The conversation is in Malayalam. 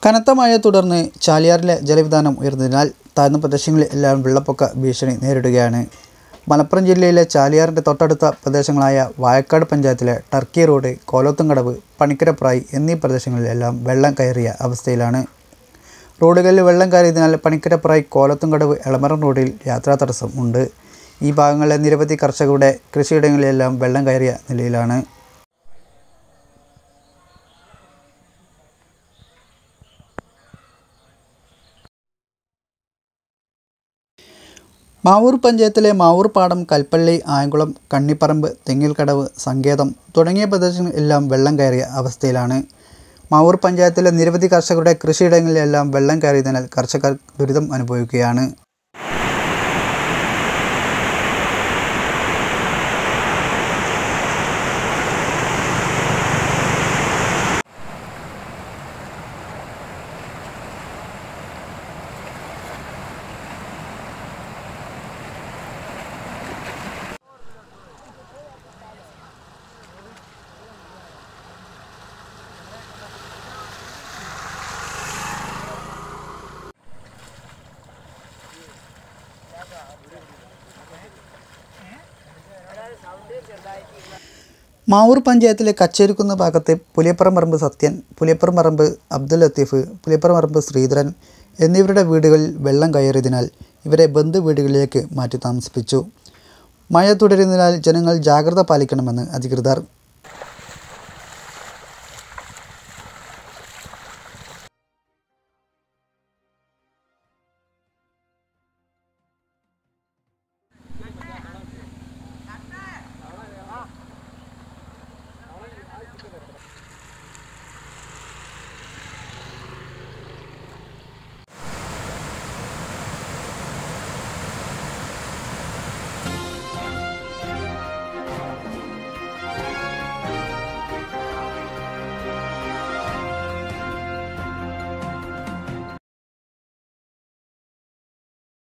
കനത്ത മഴയെ തുടർന്ന് ചാലിയാറിലെ ജലവിധാനം ഉയർന്നതിനാൽ താഴ്ന്ന പ്രദേശങ്ങളിൽ എല്ലാം വെള്ളപ്പൊക്ക ഭീഷണി നേരിടുകയാണ് മലപ്പുറം ജില്ലയിലെ ചാലിയാറിൻ്റെ തൊട്ടടുത്ത പ്രദേശങ്ങളായ വായക്കാട് പഞ്ചായത്തിലെ ടർക്കി റോഡ് കോലോത്തുംകടവ് പണിക്കരപ്രായി എന്നീ പ്രദേശങ്ങളിലെല്ലാം വെള്ളം കയറിയ അവസ്ഥയിലാണ് റോഡുകളിൽ വെള്ളം കയറിയതിനാൽ പണിക്കരപ്രായി കോലത്തുംകടവ് എളമരം റോഡിൽ യാത്രാ തടസ്സം ഉണ്ട് ഈ ഭാഗങ്ങളിലെ നിരവധി കർഷകരുടെ കൃഷിയിടങ്ങളിലെല്ലാം വെള്ളം കയറിയ നിലയിലാണ് മാവൂർ പഞ്ചായത്തിലെ മാവൂർ പാടം കൽപ്പള്ളി ആയംകുളം കണ്ണിപ്പറമ്പ് തെങ്ങിൽക്കടവ് സങ്കേതം തുടങ്ങിയ പ്രദേശങ്ങൾ എല്ലാം വെള്ളം കയറിയ അവസ്ഥയിലാണ് മാവൂർ പഞ്ചായത്തിലെ നിരവധി കർഷകരുടെ കൃഷിയിടങ്ങളിലെല്ലാം വെള്ളം കയറിയതിനാൽ കർഷകർ ദുരിതം അനുഭവിക്കുകയാണ് മാവൂർ പഞ്ചായത്തിലെ കച്ചേരിക്കുന്ന് ഭാഗത്തെ പുലിയപ്പറമ്പറമ്പ് സത്യൻ പുലിയപ്പറമ്പറമ്പ് അബ്ദുൽ ലത്തീഫ് പുലിയപ്പറമ്പറമ്പ് ശ്രീധരൻ എന്നിവരുടെ വീടുകളിൽ വെള്ളം കയറിയതിനാൽ ഇവരെ ബന്ധു വീടുകളിലേക്ക് മാറ്റി താമസിപ്പിച്ചു മഴ തുടരുന്നതിനാൽ ജനങ്ങൾ ജാഗ്രത പാലിക്കണമെന്ന് അധികൃതർ